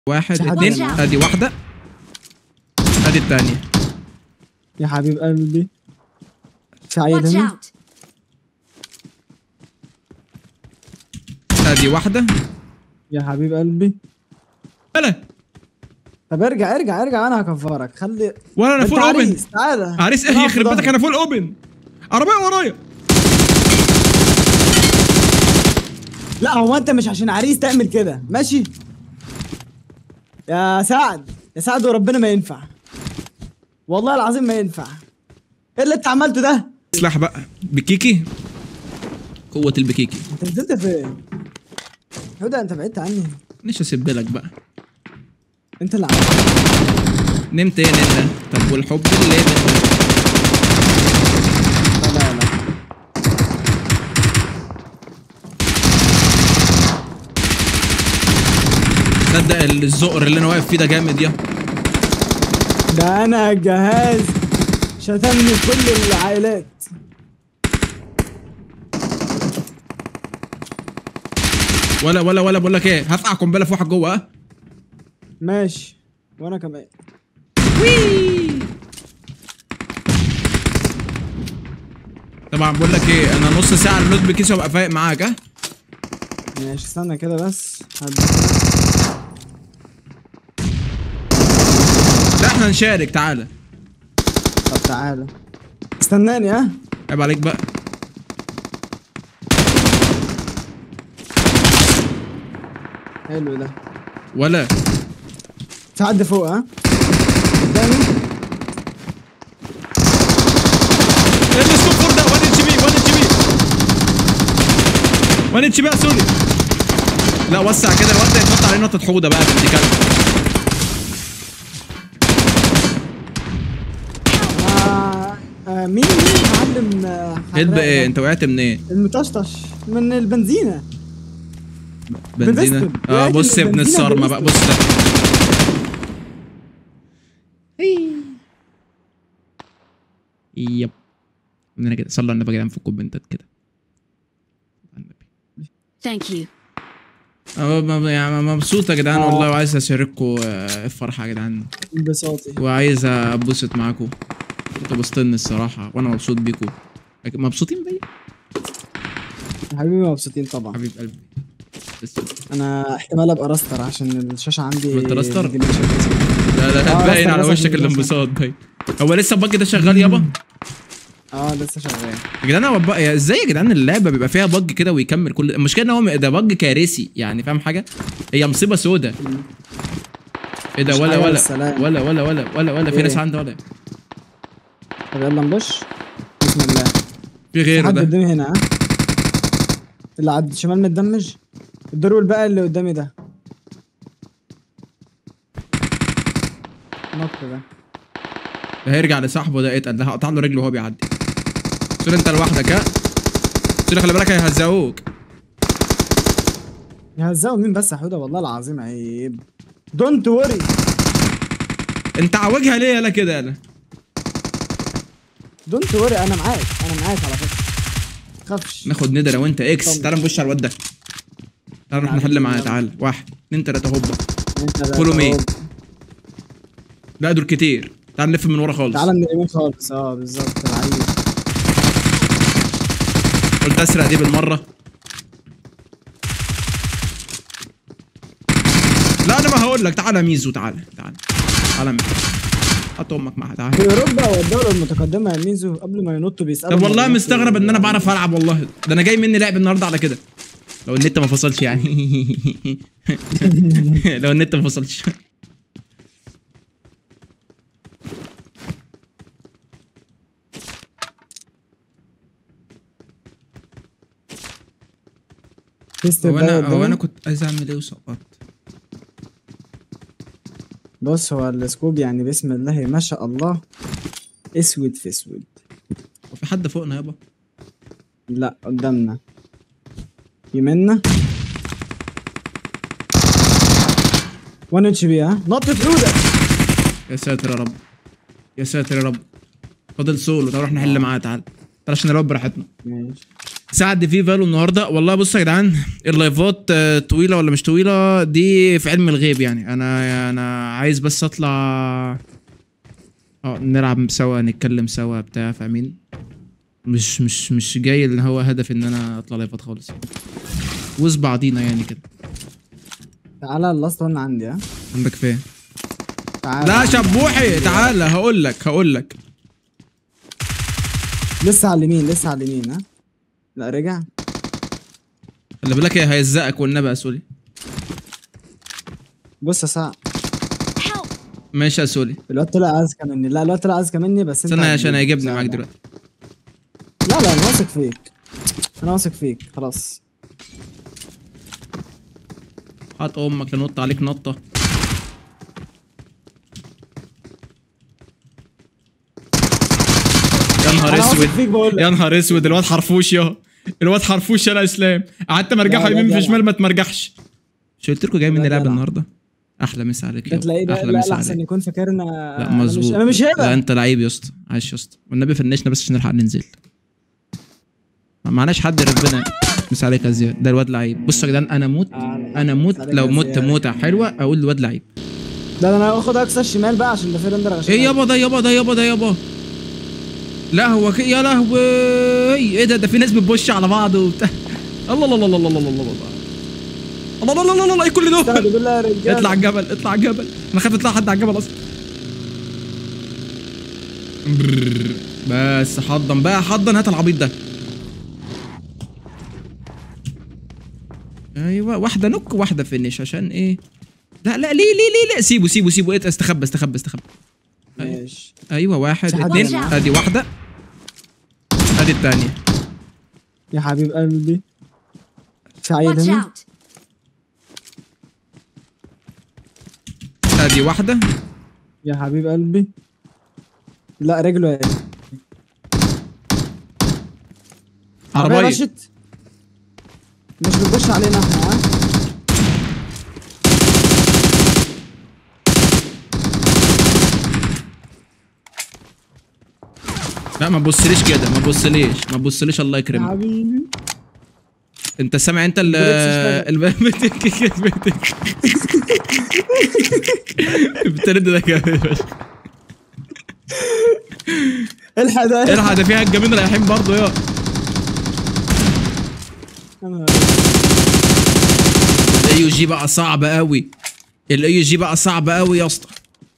واحد في حد اتنين هنا. ادي واحدة ادي التانية يا حبيب قلبي في عيل Watch هنا out! ادي واحدة يا حبيب قلبي ولا طب ارجع ارجع ارجع انا هكفرك خلي ولا انا انت فول اوبن عريس تعالى عريس ايه اقف يخرب في بيتك ظهري. انا فول اوبن عربية ورايا لا هو انت مش عشان عريس تعمل كده ماشي يا سعد يا سعد وربنا ما ينفع والله العظيم ما ينفع ايه اللي انت عملته ده سلاح بقى بكيكي قوة البكيكي انت نزلت فين هدى انت بعدت عني مش هسيب لك بقى انت اللي عملت نمت ايه انت طب والحب اللي إيه ده؟ لا لا لا تصدق الزقر اللي انا واقف فيه ده جامد يا ده انا جهاز شتمني كل العائلات ولا ولا ولا بقول لك ايه هفقع قنبله في واحد جوه ها ماشي وانا كمان طبعا بقول لك ايه انا نص ساعه النوت بكيس وابقى فايق معاك ها ماشي استنى كده بس هد- لا احنا نشارك تعالى طب تعالى استناني ها عيب عليك بقى حلو ده ولا في حد فوق ها قدامي ايه السكوب فور ده 1 اتش بي 1 اتش بي 1 اتش بي يا سوري لا وسع كده الواد ده يتحط عليه نقطه حوضه بقى بنت كلب آه آه مين مين معلم آه، هيلب حراق ايه ده؟ انت وقعت منين المطشطش من البنزينة بنزينه بفستن. اه وقعت بص يا ابن البنزينة الصرمه بقى بص بفستن. ده يب مننا كده صلوا على النبي يا جدعان في الكومنتات كده على النبي. Thank you. أه، م- م- يعني مبسوط يا جدعان والله وعايز اشارككم آه، الفرحه يا جدعان انبساطي وعايز اتبسط معاكم انتوا بسطني الصراحه وانا مبسوط بيكم لكن مبسوطين بيا حبيبي مبسوطين طبعا حبيب قلبي بس انا احتمال ابقى راستر عشان الشاشة عندي وانت راستر؟ دي مش هتنسى. لا لا آه، باين بس- على بس- وشك بس- الانبساط باين هو لسه البج ده شغال يابا اه لسه شغال يا جدعان هو بق- يا ازاي يا جدعان اللعبه بيبقى فيها بج كده ويكمل كل المشكله ان هو م- ده بج كارثي يعني فاهم حاجه هي مصيبه سودة ايه ده مش ولا حاجة ولا بالسلام. ولا ولا ولا ولا ولا في إيه؟ ناس عنده ولا طب يلا نبش بسم الله في في غيره حد ده قدامي هنا ها اللي على الشمال متدمج الدور الباقي اللي قدامي ده نط ده هيرجع لصاحبه ده اتقل ده هقطع له رجله وهو بيعدي سوري انت لوحدك ها سوري خلي بالك هيهزقوك يهزقوا مين بس يا حوده والله العظيم عيب دونت وري انت عواجها ليه يالا كده يالا دونت وري انا معاك انا معاك على فكره تخافش ناخد ندى لو انت اكس طب. تعال نبش على الواد ده تعال نروح نحل معاه تعال واحد اتنين تلاته هوبا انت بقى فولو مي تقعد. لا دول كتير تعال نلف من ورا خالص تعالى من اليمين خالص اه بالظبط العيب قلت اسرق دي بالمره لا انا ما هقول لك تعالى يا ميزو تعالى تعالى تعالى يا ميزو حط امك معاها تعالى في اوروبا والدول المتقدمه يا ميزو قبل ما ينطوا بيسالوا طب والله الناس مستغرب ان انا و- بعرف العب والله ده انا جاي مني لعب النهارده على كده لو النت ما فصلش يعني لو النت ما فصلش في ستيب هو بقى انا هو قدامي. انا كنت عايز اعمل ايه وسقطت بص هو السكوب يعني بسم الله ما شاء الله اسود في اسود هو في حد فوقنا يابا لا قدامنا يمنا وان اتش بي ها نطت حوده يا ساتر يا رب يا ساتر يا رب فاضل سولو تعال نروح نحل معاه تعال تعال عشان نلعب براحتنا ماشي سعد في فالو النهارده والله بصوا يا جدعان اللايفات آه، طويله ولا مش طويله دي في علم الغيب يعني انا انا عايز بس اطلع اه نلعب سوا نتكلم سوا بتاع فاهمين مش مش مش جاي اللي هو هدف ان انا اطلع لايفات خالص يعني وز بعضينا يعني كده تعالى اللاست ون عندي ها عندك فين تعالى لا شبوحي تعالى هقول لك هقول لك لسه على اليمين لسه على اليمين ها لا رجع خلي بالك إيه، هيزقك والنبي يا سولي بص يا سعد Help! ماشي يا سولي الواد طلع اذكى مني لا الواد طلع اذكى مني بس انت استنى عشان هتجيبه. هيجيبني سعد. معاك دلوقتي لا لا انا واثق فيك انا واثق فيك خلاص هات امك لنط عليك نطه يا نهار انا واثق اسود فيك بقول لك يا نهار اسود الواد حرفوش يا الواد حرفوش يا اسلام قعدت مرجحه لا، لا، يمين لا، في لا. شمال ما تمرجحش مش قلت لكم جاي مني لا، لعب لا. النهارده احلى مسا عليك ده يا تلاقيه ده احلى لا مسا لا احسن عليك يكون فاكرنا لا أنا مش- مظبوط انا مش لا هنا انت لعيب يا اسطى عايش يا اسطى والنبي فنشنا بس عشان نلحق ننزل ما معناش حد ربنا مسا عليك يا زياد ده الواد لعيب بصوا يا جدعان انا موت آه، انا موت مسا عليك لو يا مت زياد. موته حلوه اقول الواد لعيب ده انا هاخد اقصى الشمال بقى عشان ده في رندر عشان ايه يابا ده يابا ده يابا ده يابا لا هو ك... يا لهوي ايه ده ده في ناس بتبش على بعض وبتاع الله الله الله الله الله الله الله الله الله الله الله الله ايه كل استهدوا ده بالله يا رجاله اطلع الجبل اطلع الجبل انا خايف يطلع حد على الجبل اصلا برر. بس حضن بقى حضن هات العبيط ده ايوه واحده نك واحده فينش عشان ايه لا لا ليه ليه ليه لا سيبه سيبه سيبه ايه استخبى استخبى استخبى ماشي ايوه واحد في حد اتنين معاه؟ ادي واحده ادي التانية يا حبيب قلبي سعيد Watch هنا out! ادي واحده يا حبيب قلبي لا رجله ايه عربيه رشت مش بتبص علينا احنا ها لا ما تبصليش كده ما تبصليش ما تبصليش الله يا يكرمك حبيبي انت سامع انت ال البريكس ال بتك الترند ده جامد فشخ. الحق ده الحق ده فيها الجميل رايحين برضه يا يا نهار الاي جي بقى صعب قوي الاي جي بقى صعب قوي يا اسطى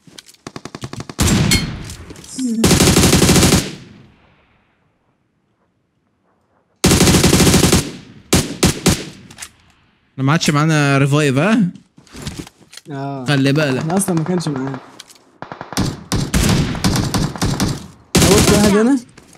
انا ما عادش معانا ريفايف ها اه خلي بالك احنا اصلا ما كانش معانا موت واحد هنا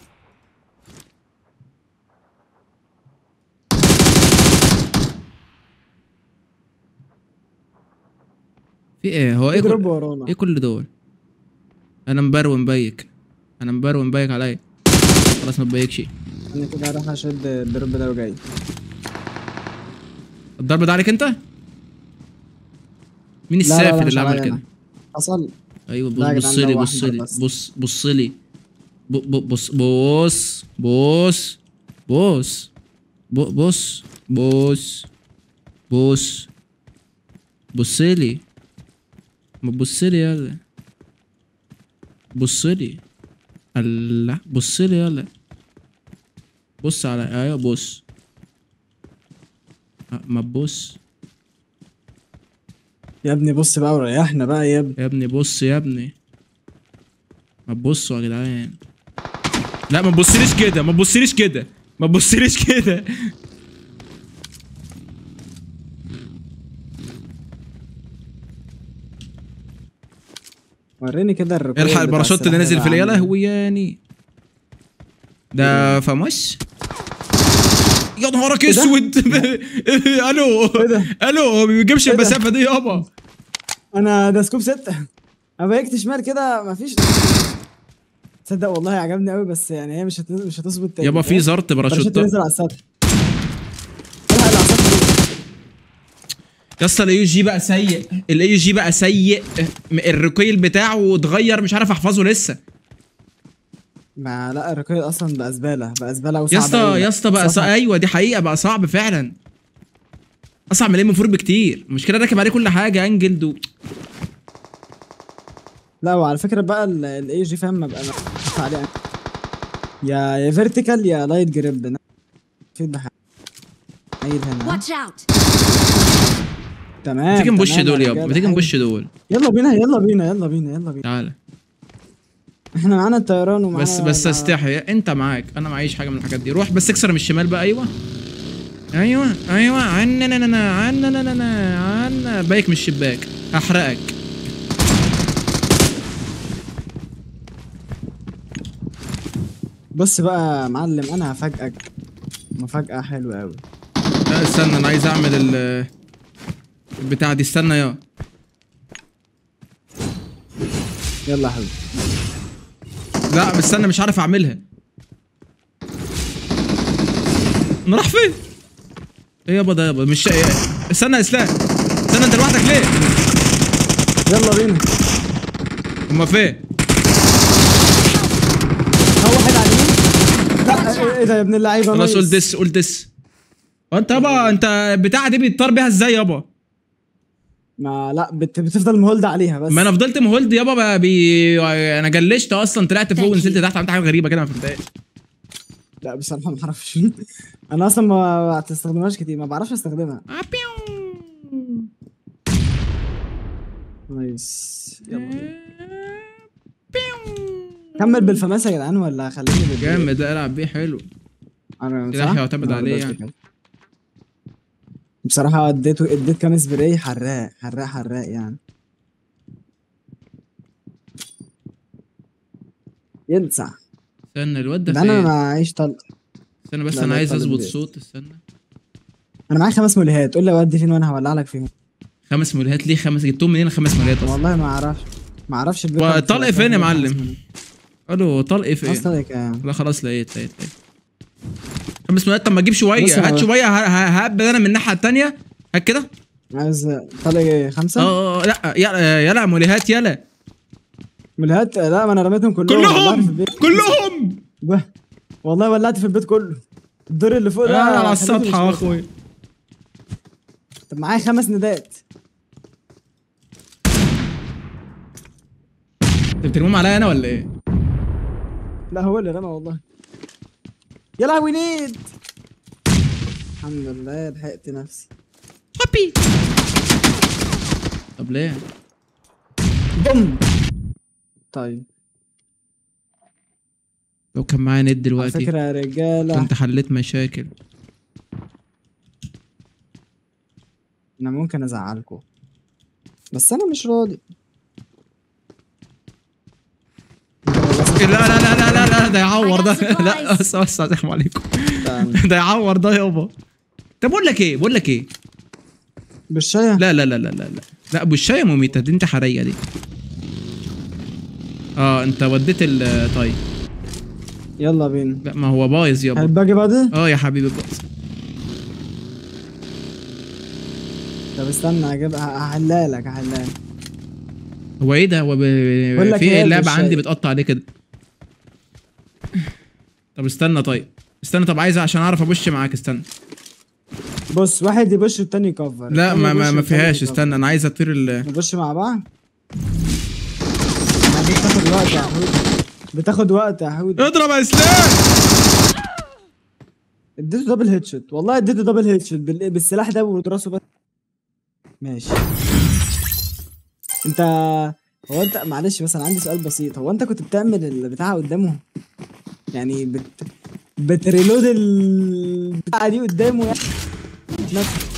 في ايه هو ايه اضرب كل... ورانا ايه كل دول انا مبرو مبيك انا مبرو مبيك عليا خلاص ما تبيكش انا كده هروح اشد الدرب ده وجاي الضرب ده عليك انت مين لا، لا، السافل مش اللي عمل عليا كده أنا. حصل ايوه لا يا بص جدعان، بص ده لي واحدة بص بس. بص بص لي ب- ب- بص بص بص بص ب- بص بص بص بص لي ما تبص لي يلا بص لي الله بص لي يلا بص على ايوه بص أه، ما تبص يا ابني بص بقى وريحنا بقى يا ابني يا ابني بص يا ابني ما تبصوا يا جدعان لا ما تبصليش كده ما تبصليش كده ما تبصليش كده وريني كده الركوب الحق بتاع الباراشوت اللي السلاح نازل ده في يا عامل إيه. لهوي يعني ده فمش يا نهارك إيه ده؟ اسود الو ده؟ الو هو ما بيجيبش إيه ده؟ المسافه دي يابا انا ده سكوب ستة انا بيكت شمال كده مفيش تصدق والله عجبني قوي بس يعني هي مش هت... مش هتظبط تاني يابا في فاهم؟ زرط باراشوت باراشوت نزل على السطح الحق اللي على السطح دول. يا اسطى الاي جي بقى سيء الاي جي بقى سيء الريكويل بتاعه اتغير مش عارف احفظه لسه ما لا الركايد اصلا بقى زباله بقى زباله يا وصعب اسطى أوي. يا اسطى بقى صع... صعب. ايوه دي حقيقه بقى صعب فعلا اصعب من الام 4 بكتير المشكله راكب عليه كل حاجه انجلد و... لا وعلى فكره بقى الاي جي فاهم ما بقى مفتوح عليه يا يا فيرتيكال يا لايت جريب في بحاجه عيد هنا Watch out! تمام ما تيجي نبش تمام دول يابا رجالة، ما تيجي حلو. نبش دول يلا بينا يلا بينا يلا بينا يلا بينا تعالى احنا معانا الطيران ومعانا بس بس مع- استحي انت معاك انا معيش حاجه من الحاجات دي روح بس اكسر من الشمال بقى ايوه ايوه ايوه عنا نا نا نا عنا نا نا نا عنا بايك من الشباك هحرقك بص بقى يا معلم انا هفاجئك مفاجأة حلوة قوي لا استنى انا عايز اعمل ال البتاع دي استنى يا يلا يا حبيبي لا بس استنى مش عارف اعملها انا راح فين ايه يابا ده يابا مش إيه؟ استنى يا اسلام استنى انت لوحدك ليه يلا بينا هما فين هو واحد على اليمين لا ايه إيه ده يا ابن اللعيبة خلاص نايس. قول دس قول دس وانت يابا انت البتاعه دي بيضطر بيها ازاي يابا ما لا بت... بتفضل مهولد عليها بس ما انا فضلت مهولد يابا بقى بي... انا جلشت اصلا طلعت فوق Thank you. ونزلت تحت عملت حاجه غريبه كده ما فهمتهاش لا بصراحة ما اعرفش انا اصلا ما بستخدمهاش كتير ما بعرفش استخدمها آه، بيو. نايس يلا بينا كمل بالفماسة يا جدعان ولا خليني بال جامد ده العب بيه حلو انا سلاح صح؟ يعتمد أنا عليه بدأت يعني. كده. بصراحة اديته اديت كام سبراي حراق حراق حراق يعني يلسع استنى الواد ده ده انا فين معيش طلق استنى بس لا، انا لا، عايز طالب اظبط بيه. صوت استنى انا معايا خمس مليهات قول لي اودي فين وانا هولع لك فيهم خمس مليات ليه خمس جبتهم منين خمس مليات اصلا والله ما اعرفش ما اعرفش البيت والطلق بتاعت- فين يا خمس معلم؟ مليهات. الو طلق فين اصلا كام لا خلاص لقيت لقيت لقيت خمس مليات طب ما تجيب بص شويه يا هات باشا. شويه ه- ه- ههبد انا من الناحيه التانيه هات كده عايز طلق ايه خمسة اه آه، لا يلا يلا مليهات يلا مليهات لا ما انا رميتهم كلهم ولعت في كلهم البيت. كلهم به. والله ولعت في البيت كله الدور اللي فوق آه، ده على خليته السطح مش يا نافع. اخويا طب معايا خمس ندات انت بترميهم عليا انا ولا ايه؟ لا هو اللي رمى والله يا لهوي نيد الحمد لله لحقت نفسي هابي طب ليه؟ بوم طيب لو كان معايا ند على دلوقتي فكرة يا رجالة كنت حليت مشاكل انا ممكن ازعلكم بس انا مش راضي لا لا لا لا لا لا ده يعور ده I got لا supplies. بس بس السلام عليكم تعال. ده يعور ده يابا طب بقول لك ايه بقول لك ايه بالشاية لا لا لا لا لا لا لا ابو الشاي مميتة دي انت حرية دي اه انت وديت ال طيب يلا بينا لا ما هو بايظ يابا الباقي بعد اه يا حبيبي بايظ طب استنى اجيبها هحلها لك هحلها لك هو ايه ده هو ب... بقول لك في ايه ايه يا اللعبة بالشاي. عندي بتقطع عليه كده طب استنى طيب استنى طب عايز عشان اعرف ابش معاك استنى بص واحد يبش والتاني يكفر لا التاني ما ما, يبش ما والتاني فيهاش يكفر. استنى انا عايز اطير ال نبش مع بعض ما دي بتاخد وقت يا حود بتاخد وقت يا حود اضرب يا اسلام اديته دبل هيد شوت والله اديته دبل هيد شوت بال... بالسلاح ده وراسه بس ماشي انت هو انت معلش بس انا عندي سؤال بسيط هو انت كنت بتعمل البتاع قدامه يعني بت بتريلود البتاعه دي قدامه يعني نفس-